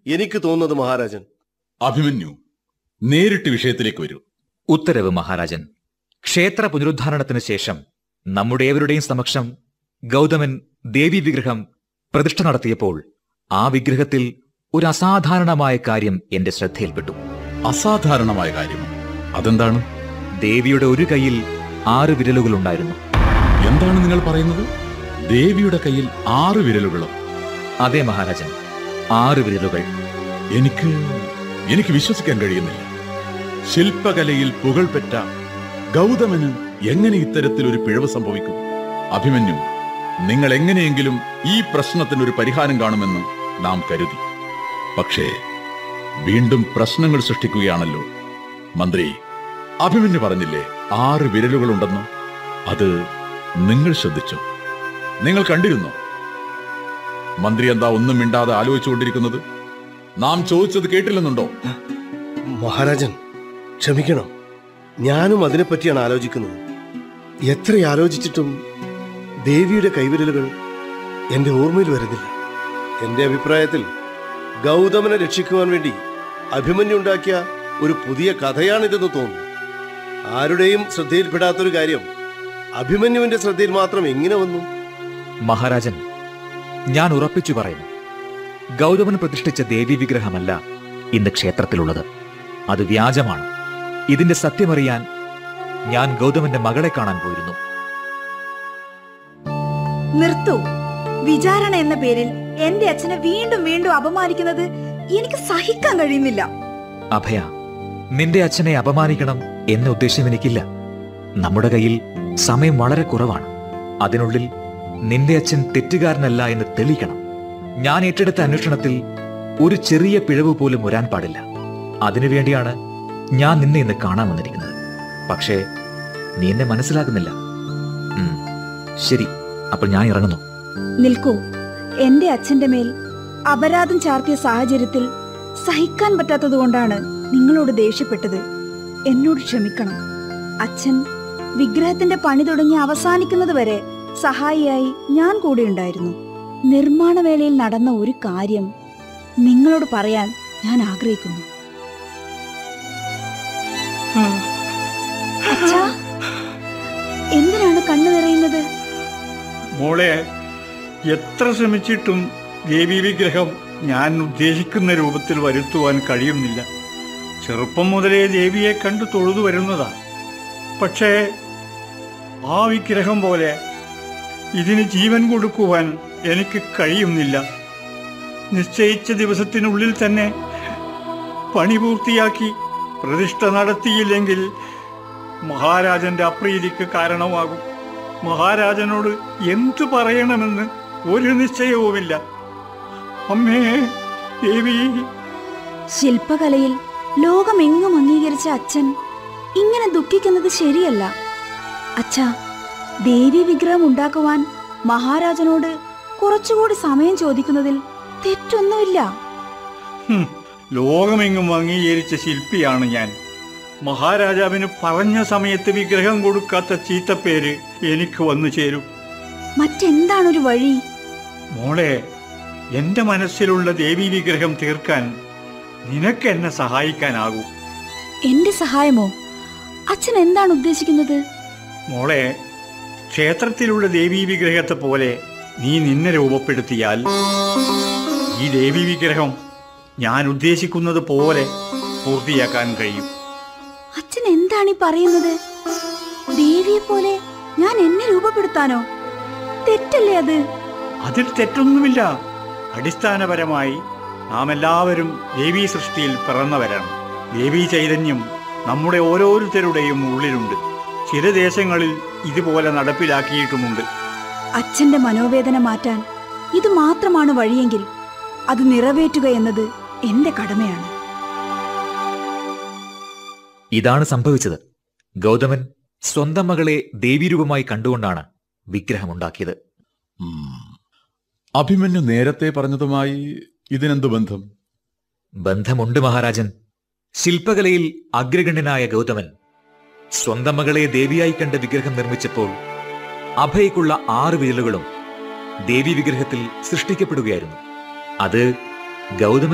എനിക്ക് തോന്നുന്നത് മഹാരാജൻ അഭിമന്യു നേരിട്ട് വിഷയത്തിലേക്ക് വരൂ ഉത്തരവ് മഹാരാജൻ ക്ഷേത്ര പുനരുദ്ധാരണത്തിന് ശേഷം നമ്മുടെ ഏവരുടെയും സമക്ഷം ഗൗതമൻ ദേവി വിഗ്രഹം പ്രതിഷ്ഠ നടത്തിയപ്പോൾ ആ വിഗ്രഹത്തിൽ ഒരു അസാധാരണമായ കാര്യം എന്റെ ശ്രദ്ധയിൽപ്പെട്ടു അസാധാരണമായ കാര്യം അതെന്താണ് ദേവിയുടെ ഒരു കൈയിൽ ആറ് വിരലുകളുണ്ടായിരുന്നു എന്താണ് നിങ്ങൾ പറയുന്നത് ദേവിയുടെ കയ്യിൽ ആറ് വിരലുകളോ അതെ മഹാരാജൻ ആറ് വിരലുകൾ എനിക്ക് എനിക്ക് വിശ്വസിക്കാൻ കഴിയുന്നില്ല ശില്പകലയിൽ പുകൾപെറ്റ ഗൗതമന് എങ്ങനെ ഇത്തരത്തിൽ ഒരു പിഴവ് സംഭവിക്കും അഭിമന്യു നിങ്ങൾ എങ്ങനെയെങ്കിലും ഈ പ്രശ്നത്തിന് ഒരു പരിഹാരം കാണുമെന്ന് നാം കരുതി പക്ഷേ വീണ്ടും പ്രശ്നങ്ങൾ സൃഷ്ടിക്കുകയാണല്ലോ മന്ത്രി അഭിമന്യു പറഞ്ഞില്ലേ ആറ് വിരലുകളുണ്ടെന്ന് അത് നിങ്ങൾ ശ്രദ്ധിച്ചു നിങ്ങൾ കണ്ടിരുന്നോ മന്ത്രി എന്താ ഒന്നും മിണ്ടാതെ ആലോചിച്ചുകൊണ്ടിരിക്കുന്നത് നാം ചോദിച്ചത് കേട്ടില്ലെന്നുണ്ടോ മഹാരാജൻ ക്ഷമിക്കണം ഞാനും അതിനെപ്പറ്റിയാണ് ആലോചിക്കുന്നത് എത്ര ആലോചിച്ചിട്ടും ദേവിയുടെ കൈവിരലുകൾ എന്റെ ഓർമ്മയിൽ വരുന്നില്ല എന്റെ അഭിപ്രായത്തിൽ ഗൗതമനെ രക്ഷിക്കുവാൻ വേണ്ടി അഭിമന്യു ഉണ്ടാക്കിയ ഒരു പുതിയ കഥയാണിതെന്ന് തോന്നുന്നു ആരുടെയും ശ്രദ്ധയിൽപ്പെടാത്തൊരു കാര്യം അഭിമന്യുവിന്റെ ശ്രദ്ധയിൽ മാത്രം എങ്ങനെ വന്നു മഹാരാജൻ ഞാൻ ഉറപ്പിച്ചു പറയുന്നു ഗൗതമൻ പ്രതിഷ്ഠിച്ച ദേവി വിഗ്രഹമല്ല ഇന്ന് ക്ഷേത്രത്തിലുള്ളത് അത് വ്യാജമാണ് ഇതിന്റെ സത്യമറിയാൻ ഞാൻ ഗൗതമന്റെ മകളെ കാണാൻ പോയിരുന്നു നിർത്തൂ വിചാരണ എന്ന പേരിൽ എന്റെ അച്ഛനെ വീണ്ടും വീണ്ടും അപമാനിക്കുന്നത് എനിക്ക് സഹിക്കാൻ കഴിയുന്നില്ല അഭയ നിന്റെ അച്ഛനെ അപമാനിക്കണം എന്ന ഉദ്ദേശം എനിക്കില്ല നമ്മുടെ കയ്യിൽ സമയം വളരെ കുറവാണ് അതിനുള്ളിൽ നിന്റെ അച്ഛൻ തെറ്റുകാരനല്ല എന്ന് തെളിയിക്കണം ഞാൻ ഏറ്റെടുത്ത അന്വേഷണത്തിൽ ഒരു ചെറിയ പിഴവ് പോലും വരാൻ പാടില്ല അതിനുവേണ്ടിയാണ് ഞാൻ നിന്നെ ഇന്ന് കാണാൻ വന്നിരിക്കുന്നത് പക്ഷേ നീ എന്നെ മനസ്സിലാക്കുന്നില്ല ഉം, ശരി അപ്പോൾ ഞാൻ ഇറങ്ങുന്നു നിൽക്കൂ എന്റെ അച്ഛന്റെ മേൽ അപരാധം ചാർത്തിയ സാഹചര്യത്തിൽ സഹിക്കാൻ പറ്റാത്തതുകൊണ്ടാണ് നിങ്ങളോട് ദേഷ്യപ്പെട്ടത് എന്നോട് ക്ഷമിക്കണം അച്ഛൻ വിഗ്രഹത്തിന്റെ പണി തുടങ്ങി അവസാനിക്കുന്നത് വരെ സഹായിയായി ഞാൻ കൂടെ ഉണ്ടായിരുന്നു നിർമ്മാണ വേളയിൽ നടന്ന ഒരു കാര്യം നിങ്ങളോട് പറയാൻ ഞാൻ ആഗ്രഹിക്കുന്നു അച്ഛാ എന്തിനാണ് കണ്ണു നിറയുന്നത് മോളെ എത്ര ശ്രമിച്ചിട്ടും ദേവി വിഗ്രഹം ഞാൻ ഉദ്ദേശിക്കുന്ന രൂപത്തിൽ വരുത്തുവാൻ കഴിയുന്നില്ല ചെറുപ്പം മുതലേ ദേവിയെ കണ്ടു തൊഴുതു വരുന്നതാ പക്ഷേ ആ വിഗ്രഹം പോലെ ഇതിന് ജീവൻ കൊടുക്കുവാൻ എനിക്ക് കഴിയുന്നില്ല നിശ്ചയിച്ച ദിവസത്തിനുള്ളിൽ തന്നെ പണി പൂർത്തിയാക്കി പ്രതിഷ്ഠ നടത്തിയില്ലെങ്കിൽ മഹാരാജന്റെ അപ്രീതിക്ക് കാരണമാകും മഹാരാജനോട് എന്തു പറയണമെന്ന് ഒരു നിശ്ചയവുമില്ല അമ്മേ ദേവി ശില്പകലയിൽ ലോകമെങ്ങും അംഗീകരിച്ച അച്ഛൻ ഇങ്ങനെ ദുഃഖിക്കുന്നത് ശരിയല്ല അച്ഛാ ദേവി വിഗ്രഹം ഉണ്ടാക്കുവാൻ മഹാരാജനോട് കുറച്ചുകൂടി സമയം ചോദിക്കുന്നതിൽ തെറ്റൊന്നുമില്ല ഹും, ലോകമെങ്ങും അംഗീകരിച്ച ശില്പിയാണ് ഞാൻ മഹാരാജാവിന് പറഞ്ഞ സമയത്ത് വിഗ്രഹം കൊടുക്കാത്ത ചീത്തപ്പേര് എനിക്ക് വന്നു ചേരും മറ്റെന്താണൊരു വഴി മോളെ എന്റെ മനസ്സിലുള്ള ദേവി വിഗ്രഹം തീർക്കാൻ നിനക്ക് എന്നെ സഹായിക്കാനാകൂ എന്റെ സഹായമോ അച്ഛൻ എന്താണ് ഉദ്ദേശിക്കുന്നത് മോളെ ക്ഷേത്രത്തിലുള്ള ദേവീ വിഗ്രഹത്തെ പോലെ നീ നിന്നെ രൂപപ്പെടുത്തിയാൽ ഈ ദേവി വിഗ്രഹം ഞാൻ ഉദ്ദേശിക്കുന്നത് പോലെ പൂർത്തിയാക്കാൻ കഴിയും അച്ഛൻ എന്താണ് ഈ പറയുന്നത് ദേവിയെ പോലെ ഞാൻ എന്നെ രൂപപ്പെടുത്താനോ തെറ്റല്ലേ അത് അതിൽ തെറ്റൊന്നുമില്ല അടിസ്ഥാനപരമായി നാം എല്ലാവരും ദേവീ സൃഷ്ടിയിൽ പിറന്നവരാണ് ദേവീ ചൈതന്യം നമ്മുടെ ഓരോരുത്തരുടെയും ഉള്ളിലുണ്ട് ചില ദേശങ്ങളിൽ ഇതുപോലെ നടപ്പിലാക്കിയിട്ടുമുണ്ട് അച്ഛന്റെ മനോവേദന മാറ്റാൻ ഇത് മാത്രമാണ് വഴിയെങ്കിൽ അത് നിറവേറ്റുക എന്നത് എന്റെ കടമയാണ് ഇതാണ് സംഭവിച്ചത് ഗൗതമൻ സ്വന്തം മകളെ ദേവീരൂപമായി കണ്ടുകൊണ്ടാണ് വിഗ്രഹമുണ്ടാക്കിയത് ഉം. അഭിമന്യു നേരത്തെ പറഞ്ഞതുമായി ഇതിനെന്തു ബന്ധം ബന്ധമുണ്ട് മഹാരാജൻ ശില്പകലയിൽ അഗ്രഗണ്യനായ ഗൗതമൻ സ്വന്തം മകളെ ദേവിയായി കണ്ട വിഗ്രഹം നിർമ്മിച്ചപ്പോൾ അഭയ്ക്കുള്ള ആറ് വിരലുകളും ദേവി വിഗ്രഹത്തിൽ സൃഷ്ടിക്കപ്പെടുകയായിരുന്നു അത് ഗൗതമൻ